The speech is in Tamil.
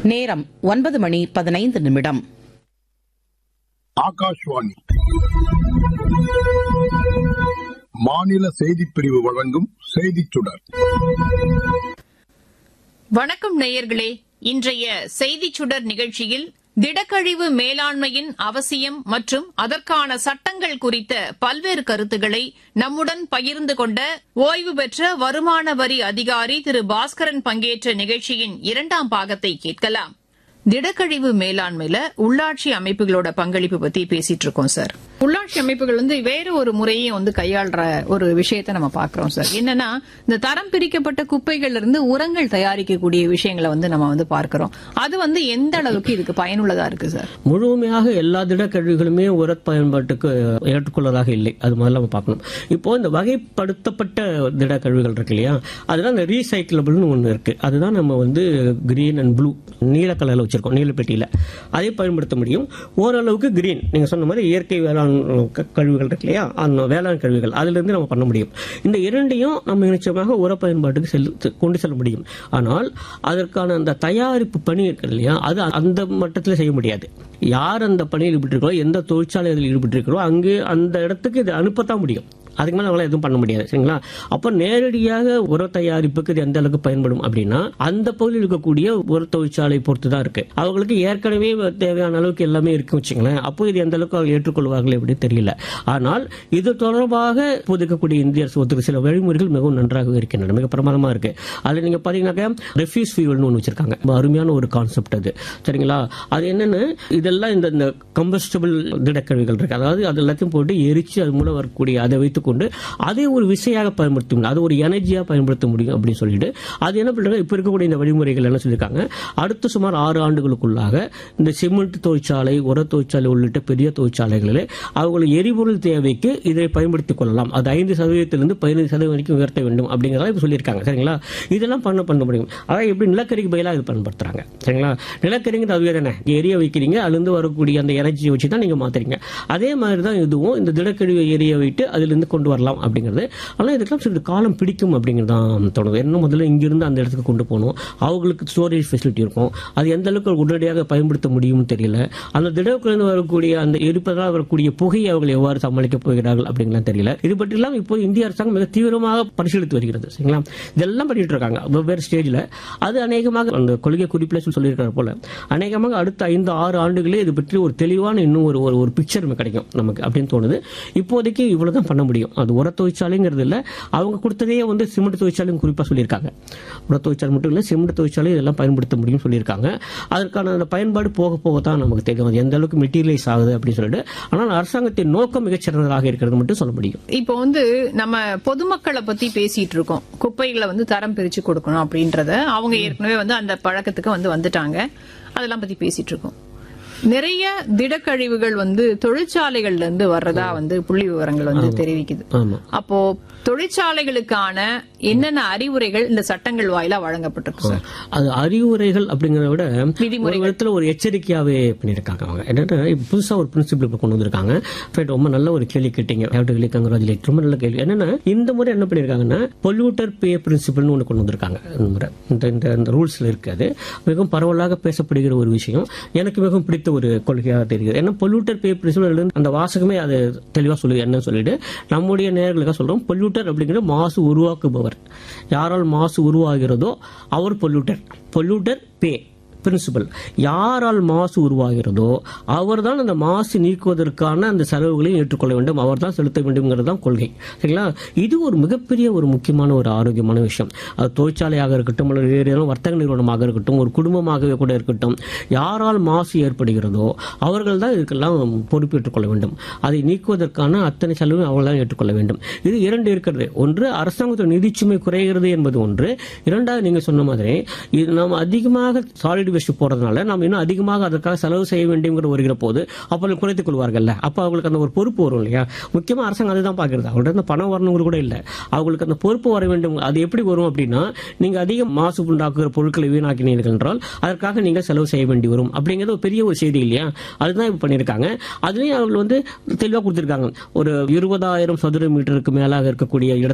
நேரம் ஒன்பது மணி பதினைந்து நிமிடம் ஆகாஷ்வாணி மாநில செய்திப் பிரிவு வழங்கும் செய்திச் சுடர் வணக்கம் நேயர்களே இன்றைய செய்திச் சுடர் நிகழ்ச்சியில் திடக்கழிவு மேலாண்மையின் அவசியம் மற்றும் அதற்கான சட்டங்கள் குறித்த பல்வேறு கருத்துக்களை நம்முடன் பகிர்ந்து கொண்ட ஓய்வு பெற்ற வருமான வரி அதிகாரி திரு பாஸ்கரன் பங்கேற்ற நிகழ்ச்சியின் இரண்டாம் பாகத்தை கேட்கலாம் திடக்கழிவு மேலாண்மையில உள்ளாட்சி அமைப்புகளோட பங்களிப்பு பத்தி பேசிட்டு இருக்கோம் சார் உள்ளாட்சி அமைப்புகள் வந்து வேற ஒரு முறையும் வந்து கையாள்ற ஒரு விஷயத்தை நம்ம பாக்குறோம் சார் என்னன்னா இந்த தரம் பிரிக்கப்பட்ட குப்பைகள்ல இருந்து உரங்கள் தயாரிக்கக்கூடிய விஷயங்களை வந்து நம்ம வந்து பார்க்கிறோம் அது வந்து எந்த அளவுக்கு இதுக்கு பயனுள்ளதா இருக்கு சார் முழுமையாக எல்லா திடக்கழிவுகளுமே உர பயன்பாட்டுக்கு ஏற்றுக்கொள்ளதாக இல்லை அது முதல்ல நம்ம பார்க்கணும் இப்போ இந்த வகைப்படுத்தப்பட்ட திடக்கழிவுகள் இருக்கு இல்லையா அதுதான் இந்த ரீசைக்கிளபிள்னு ஒன்று இருக்கு அதுதான் நம்ம வந்து கிரீன் அண்ட் ப்ளூ நீல கலர்ல வச்சிருக்கோம் நீல பெட்டியில அதை பயன்படுத்த முடியும் ஓரளவுக்கு கிரீன் நீங்க சொன்ன மாதிரி இயற்கை வேளாண் க- கழிவுகள் இருக்கு இல்லையா அந்த வேளாண் கழிவுகள் அதுல இருந்து நம்ம பண்ண முடியும் இந்த இரண்டையும் நம்ம நிச்சயமாக உர பயன்பாட்டுக்கு செல்லு கொண்டு செல்ல முடியும் ஆனால் அதற்கான அந்த தயாரிப்பு பணி இருக்கு இல்லையா அது அந்த மட்டத்தில் செய்ய முடியாது யார் அந்த பணியில் ஈடுபட்டிருக்கோ எந்த தொழிற்சாலை அதில் ஈடுபட்டிருக்கிறோ அங்கு அந்த இடத்துக்கு இதை அனுப்பத்தான் முடியும் அதுக்கு மேலே அவங்களால எதுவும் பண்ண முடியாது சரிங்களா அப்போ நேரடியாக உர தயாரிப்புக்கு இது எந்த அளவுக்கு பயன்படும் அப்படின்னா அந்த பகுதியில் இருக்கக்கூடிய உர தொழிற்சாலை பொறுத்து தான் இருக்கு அவங்களுக்கு ஏற்கனவே தேவையான அளவுக்கு எல்லாமே இருக்கு வச்சுங்களேன் அப்போ இது எந்த அளவுக்கு அவங்க ஏற்றுக்கொள்வார்கள் எப்படி தெரியல ஆனால் இது தொடர்பாக இப்போது இருக்கக்கூடிய இந்திய அரசு ஒத்துக்க சில வழிமுறைகள் மிகவும் நன்றாக இருக்கின்றன மிக பிரமாதமா இருக்கு அதில் நீங்க பாத்தீங்கன்னாக்கா ரெஃப்யூஸ் ஃபியூல்னு ஒன்று வச்சிருக்காங்க ரொம்ப அருமையான ஒரு கான்செப்ட் அது சரிங்களா அது என்னன்னு இதெல்லாம் இந்த இந்த கம்பஸ்டபிள் திடக்கழிவுகள் இருக்கு அதாவது அது எல்லாத்தையும் போட்டு எரிச்சு அது மூலம் வரக்கூடிய அதை வைத்துக்கொண்டு அதை ஒரு விசையாக பயன்படுத்த முடியும் அது ஒரு எனர்ஜியா பயன்படுத்த முடியும் அப்படின்னு சொல்லிட்டு அது என்ன பண்றாங்க இப்ப இருக்கக்கூடிய இந்த வழிமுறைகள் என்ன சொல்லியிருக்காங்க அடுத்த சுமார் ஆறு ஆண்டுகளுக்குள்ளாக இந்த சிமெண்ட் தொழிற்சாலை உர தொழிற்சாலை உள்ளிட்ட பெரிய தொழிற்சாலைகளில் அவர்கள் எரிபொருள் தேவைக்கு இதை பயன்படுத்திக் கொள்ளலாம் அது ஐந்து சதவீதத்திலிருந்து பதினைந்து சதவீதம் வரைக்கும் உயர்த்த வேண்டும் அப்படிங்கிறத இப்ப சொல்லியிருக்காங்க சரிங்களா இதெல்லாம் பண்ண பண்ண முடியும் அதாவது எப்படி நிலக்கரிக்கு பதிலாக இது பயன்படுத்துறாங்க சரிங்களா நிலக்கரிங்கிறது அதுவே தானே எரிய வைக்கிறீங்க அதுலேருந்து வரக்கூடிய அந்த எனர்ஜியை வச்சு தான் நீங்க மாத்துறீங்க அதே மாதிரி தான் இதுவும் இந்த திடக்கழிவை எரிய வைத்து அதிலிருந்து கொண்டு வரலாம் அப்படிங்கிறது ஆனால் இதுக்கெல்லாம் சிறிது காலம் பிடிக்கும் அப்படிங்கிறது தான் தோணுது என்ன முதல்ல இங்கிருந்து அந்த இடத்துக்கு கொண்டு போகணும் அவங்களுக்கு ஸ்டோரேஜ் ஃபெசிலிட்டி இருக்கும் அது எந்த அளவுக்கு உடனடியாக பயன்படுத்த முடியும்னு தெரியல அந்த திடக்குழந்து வரக்கூடிய அந்த எரிப்பதால் வரக்கூடிய புகையை அவர்கள் எவ்வாறு சமாளிக்கப் போகிறார்கள் அப்படிங்கலாம் தெரியல இது பற்றியெல்லாம் இப்போ இந்திய அரசாங்கம் மிக தீவிரமாக பரிசீலித்து வருகிறது சரிங்களா இதெல்லாம் பண்ணிட்டு இருக்காங்க வெவ்வேறு ஸ்டேஜில் அது அநேகமாக அந்த கொள்கை குறிப்பில் சொல்லியிருக்கிற போல அநேகமாக அடுத்த ஐந்து ஆறு ஆண்டுகளே இது பற்றி ஒரு தெளிவான இன்னும் ஒரு ஒரு- ஒரு பிக்சர் கிடைக்கும் நமக்கு அப்படின்னு தோணுது இப்போதைக்கு இவ்வளவுதான் பண்ண முடியும் அது உர தொழிற்சாலைங்கிறது இல்ல அவங்க கொடுத்ததே வந்து சிமெண்ட் தொழிற்சாலையும் குறிப்பா சொல்லியிருக்காங்க உர தொழிற்சாலை மட்டும் இல்ல சிமெண்ட் தொழிற்சாலை இதெல்லாம் பயன்படுத்த முடியும் சொல்லியிருக்காங்க அதற்கான அந்த பயன்பாடு போக போக தான் நமக்கு தெரியும் அது எந்த அளவுக்கு மெட்டீரியலைஸ் ஆகுது அப்படின்னு சொல்லிட்டு ஆனால் அரசாங்கத்தின் நோக்கம் மிகச்சிறந்ததாக இருக்கிறது மட்டும் சொல்ல முடியும் இப்போ வந்து நம்ம பொதுமக்களை பத்தி பேசிட்டு இருக்கோம் குப்பைகளை வந்து தரம் பிரிச்சு கொடுக்கணும் அப்படின்றத அவங்க ஏற்கனவே வந்து அந்த பழக்கத்துக்கு வந்து வந்துட்டாங்க அதெல்லாம் பத்தி பேசிட்டு இருக்கோம் நிறைய திடக்கழிவுகள் வந்து தொழிற்சாலைகள்ல இருந்து வர்றதா வந்து புள்ளி விவரங்கள் வந்து தெரிவிக்குது ஆமா அப்போ தொழிற்சாலைகளுக்கான என்னென்ன அறிவுரைகள் இந்த சட்டங்கள் வாயிலா வழங்கப்பட்டிருக்கு சார் அது அறிவுரைகள் அப்படிங்கறத விட விதிமுறைகள். ஒரு விதத்துல ஒரு எச்சரிக்கையாவே பண்ணியிருக்காங்க அவங்க என்னன்னா இப்ப புதுசா ஒரு பிரின்சிபிள் இப்ப கொண்டு வந்திருக்காங்க In fact, ரொம்ப நல்ல ஒரு கேள்வி கேட்டீங்க Have to really congratulate. ரொம்ப நல்ல கேள்வி என்னன்னா இந்த முறை என்ன பண்ணிருக்காங்கன்னா பொல்யூட்டர் பே பிரின்சிபிள்னு ஒன்று கொண்டு வந்திருக்காங்க இந்த முறை இந்த இந்த இந்த ரூல்ஸ்ல இருக்காது மிகவும் பரவலாக பேசப்படுகிற ஒரு விஷயம் எனக்கு மிகவும் பிடித்த ஒரு கொள்கையாக தெரிகிறது ஏன்னா பொல்யூட்டர் பே பிரின்சிபிள் அந்த வாசகமே அது தெளிவா சொல்லி என்ன சொல்லிட்டு நம்முடைய நேர்களுக்காக சொல்றோம் பொல்யூட்டர் அப்படிங்கிற மாசு உருவாக்குபவர் யாரால் மாசு உருவாகிறதோ அவர் பொல்யூட்டர் பொல்யூட்டர் பே பிரின்சிபல் யாரால் மாசு உருவாகிறதோ அவர்தான் அந்த மாசு நீக்குவதற்கான அந்த செலவுகளையும் ஏற்றுக்கொள்ள வேண்டும் அவர்தான் செலுத்த வேண்டும்ங்கிறது தான் கொள்கை சரிங்களா இது ஒரு மிகப்பெரிய ஒரு முக்கியமான ஒரு ஆரோக்கியமான விஷயம் அது தொழிற்சாலையாக இருக்கட்டும் அல்லது வேறு ஏதாவது வர்த்தக நிறுவனமாக இருக்கட்டும் ஒரு குடும்பமாகவே கூட இருக்கட்டும் யாரால் மாசு ஏற்படுகிறதோ அவர்கள் தான் இதுக்கெல்லாம் பொறுப்பேற்றுக் கொள்ள வேண்டும் அதை நீக்குவதற்கான அத்தனை செலவும் அவர்கள் தான் ஏற்றுக்கொள்ள வேண்டும் இது இரண்டு இருக்கிறது ஒன்று அரசாங்கத்தோட நிதிச்சுமை குறைகிறது என்பது ஒன்று இரண்டாவது நீங்க சொன்ன மாதிரி இது நாம் அதிகமாக சாலிட் வேஸ்ட் போறதுனால நாம் இன்னும் அதிகமாக அதற்காக செலவு செய்ய வேண்டியங்கிற வருகிற போது அப்போ குறைத்துக் கொள்வார்கள்ல அப்போ அவங்களுக்கு அந்த ஒரு பொறுப்பு வரும் இல்லையா முக்கியமா அரசாங்கம் அதுதான் பாக்குறது அவங்கள்ட்ட அந்த பணம் வரணுங்கிறது கூட இல்ல அவங்களுக்கு அந்த பொறுப்பு வர வேண்டும் அது எப்படி வரும் அப்படின்னா நீங்க அதிக மாசு உண்டாக்குகிற பொருட்களை வீணாக்கினீர்கள் என்றால் அதற்காக நீங்க செலவு செய்ய வேண்டி வரும் அப்படிங்கிறது ஒரு பெரிய ஒரு செய்தி இல்லையா அதுதான் இப்ப பண்ணியிருக்காங்க அதுலயும் அவர்கள் வந்து தெளிவா கொடுத்திருக்காங்க ஒரு இருபதாயிரம் சதுர மீட்டருக்கு மேலாக இருக்கக்கூடிய இடத்துல